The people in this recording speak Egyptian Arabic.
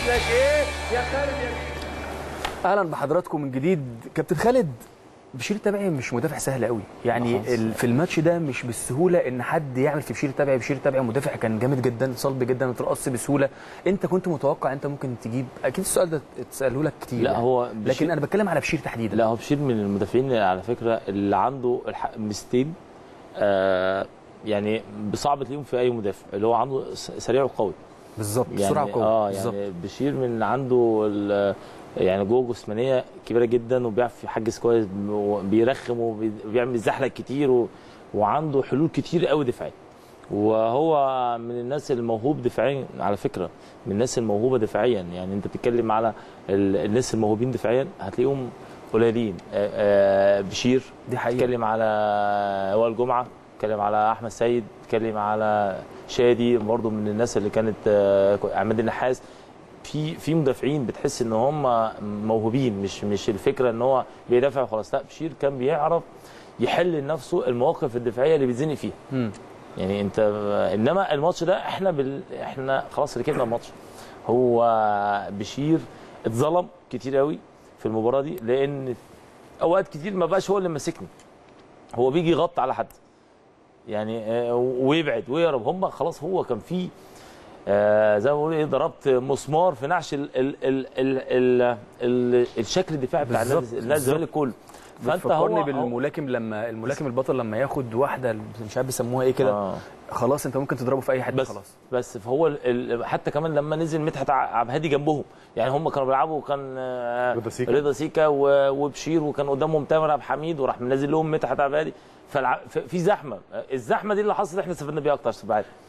لك ايه يا خالد يا اهلا بحضراتكم من جديد كابتن خالد بشير التبعي مش مدافع سهل قوي يعني خلاص. ال- في الماتش ده مش بالسهوله ان حد يعمل في بشير التبعي بشير التبعي مدافع كان جامد جدا صلب جدا وترقص بسهوله انت كنت متوقع انت ممكن تجيب اكيد السؤال ده اتساله لك كتير لا يعني. هو لكن بشير- انا بتكلم على بشير تحديدا لا هو بشير من المدافعين اللي على فكره اللي عنده الح- ميزتين آه يعني صعب تلاقيهم في اي مدافع اللي هو عنده س- سريع وقوي بالظبط يعني بسرعه وقوه اه بالظبط. يعني بشير من عنده ال- يعني جوه جسمانيه كبيره جدا وبيعرف يحجز كويس وبيرخم وبيعمل زحلق كتير و... وعنده حلول كتير قوي دفاعيه وهو من الناس الموهوب دفاعيا على فكره من الناس الموهوبه دفاعيا يعني انت بتتكلم على ال- الناس الموهوبين دفاعيا هتلاقيهم قليلين آه، آه، بشير دي حقيقه بتتكلم على وائل جمعه بتتكلم على احمد سيد بتتكلم على شادي برضو من الناس اللي كانت آه، عماد النحاس في في مدافعين بتحس ان هم موهوبين مش مش الفكره ان هو بيدافع وخلاص لا بشير كان بيعرف يحل لنفسه المواقف الدفاعيه اللي بيتزنق فيها مم. يعني انت انما الماتش ده احنا بال... احنا خلاص ركبنا الماتش هو بشير اتظلم كتير قوي في المباراه دي لان اوقات كتير ما بقاش هو اللي ماسكني هو بيجي يغطي على حد يعني آه، ويبعد ويهرب هم خلاص هو كان في آه، زي ما بقول ايه ضربت مسمار في نعش ال ال ال ال ال ال الشكل الدفاعي بتاع بالظبط، النادي النادي الزمالك كله فانت بتفكرني هو بالملاكم لما الملاكم البطل لما ياخد واحده مش عارف بيسموها ايه كده آه. خلاص انت ممكن تضربه في اي حد بس خلاص بس فهو ال- ال- حتى كمان لما نزل مدحت ع- عبد الهادي جنبهم يعني هم كانوا بيلعبوا كان آه، رضا سيكا. رضا سيكا و- وبشير وكان قدامهم تامر عبد الحميد وراح منزل لهم مدحت عبد الهادي فالع- ف- في زحمه الزحمه دي اللي حصلت احنا استفدنا بيها اكتر ساعات